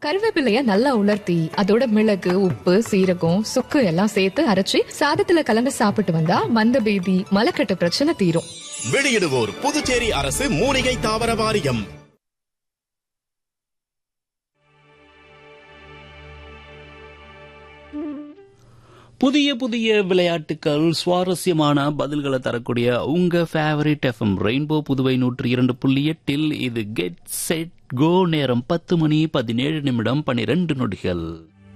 கருவேப்பிலைய நல்லா உலர்த்தி அதோட மிளகு உப்பு சீரகம் சுக்கு எல்லாம் சேர்த்து அரைச்சி சாதத்துல கலந்து சாப்பிட்டு வந்தா மந்த பேதி மலக்கட்டு பிரச்சனை தீரும் வெளியிடுவோர் புதுச்சேரி அரசு மூலிகை தாவர வாரியம் புதிய புதிய விளையாட்டுகள் சுவாரஸ்யமான பதில்களை தரக்கூடிய உங்க ஃபேவரட் எஃப்எம் ரெயின்போ புதுவை நூற்றி இரண்டு புள்ளி எட்டில் இது கெட் செட் கோ நேரம் பத்து மணி பதினேழு நிமிடம் பனிரெண்டு நொடிகள்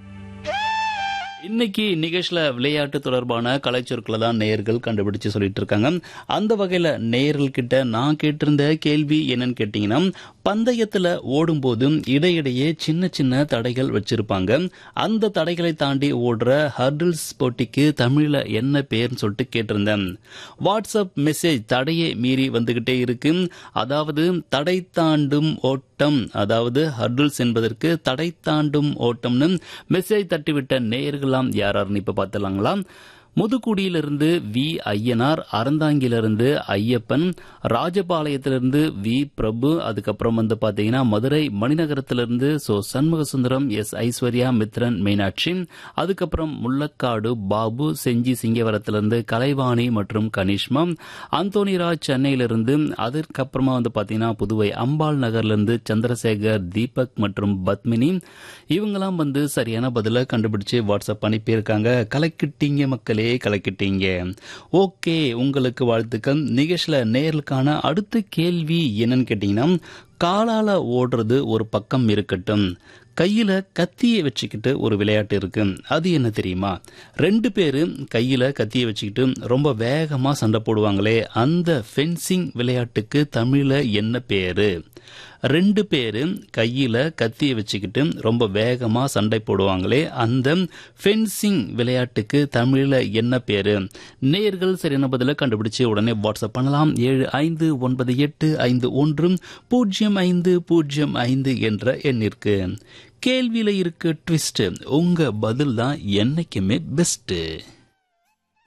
இன்னைக்கு நிகழ்ச்சியில விளையாட்டு தொடர்பான கலைச்சொற்களை தான் நேயர்கள் கண்டுபிடிச்சு சொல்லிட்டு இருக்காங்க அந்த வகையில நேயர்கள் கிட்ட நான் கேட்டிருந்த கேள்வி என்னன்னு கேட்டீங்கன்னா பந்தயத்துல ஓடும்போது இடையிடையே சின்ன சின்ன தடைகள் வச்சிருப்பாங்க அந்த தடைகளை தாண்டி ஓடுற ஹர்டில்ஸ் போட்டிக்கு தமிழ்ல என்ன பேர்னு சொல்லிட்டு கேட்டிருந்தேன் வாட்ஸ்அப் மெசேஜ் தடையை மீறி வந்துகிட்டே இருக்கு அதாவது தடை தாண்டும் ஓட்டம் அதாவது ஹர்டில்ஸ் என்பதற்கு தடை தாண்டும் ஓட்டம்னு மெசேஜ் தட்டிவிட்ட நேயர்களாம் யாராருன்னு இப்ப பார்த்துலாங்களா முதுகுடியிலிருந்து வி ஐயனார் அறந்தாங்கிலிருந்து ஐயப்பன் ராஜபாளையத்திலிருந்து வி பிரபு அதுக்கப்புறம் வந்து பாத்தீங்கன்னா மதுரை மணிநகரத்திலிருந்து சோ சண்முக சுந்தரம் எஸ் ஐஸ்வர்யா மித்ரன் மீனாட்சி அதுக்கப்புறம் முள்ளக்காடு பாபு செஞ்சி சிங்கவரத்திலிருந்து கலைவாணி மற்றும் கனிஷ்மா அந்தோனிராஜ் சென்னையிலிருந்து அதுக்கப்புறமா வந்து பாத்தீங்கன்னா புதுவை அம்பாள் நகர்லேருந்து சந்திரசேகர் தீபக் மற்றும் பத்மினி இவங்கெல்லாம் வந்து சரியான பதில கண்டுபிடிச்சு வாட்ஸ்அப் அனுப்பியிருக்காங்க கலக்கிட்டீங்க மக்களே கலக்கிட்டீங்க ஓகே உங்களுக்கு வாழ்த்துக்கள் நிகழ்ச்சியில நேர்களுக்கான அடுத்த கேள்வி என்னன்னு கேட்டீங்கன்னா காலால ஓடுறது ஒரு பக்கம் இருக்கட்டும் கையில கத்தியை வச்சுக்கிட்டு ஒரு விளையாட்டு இருக்கு அது என்ன தெரியுமா ரெண்டு பேரு கையில கத்தியை வச்சுக்கிட்டு ரொம்ப வேகமா சண்டை போடுவாங்களே அந்த ஃபென்சிங் விளையாட்டுக்கு தமிழ்ல என்ன பேரு ரெண்டு பேரு கையில கத்தியை வச்சுக்கிட்டு ரொம்ப வேகமா சண்டை போடுவாங்களே அந்த ஃபென்சிங் விளையாட்டுக்கு தமிழ்ல என்ன பேரு நேர்கள் சரியான பதில கண்டுபிடிச்சு உடனே வாட்ஸ்அப் பண்ணலாம் ஏழு ஐந்து ஒன்பது எட்டு ஐந்து ஒன்று பூஜ்ஜியம் ஐந்து பூஜ்ஜியம் ஐந்து என்ற எண்ணிற்கு கேள்வியில இருக்க ட்விஸ்ட் உங்க பதில் தான் என்னைக்குமே பெஸ்ட்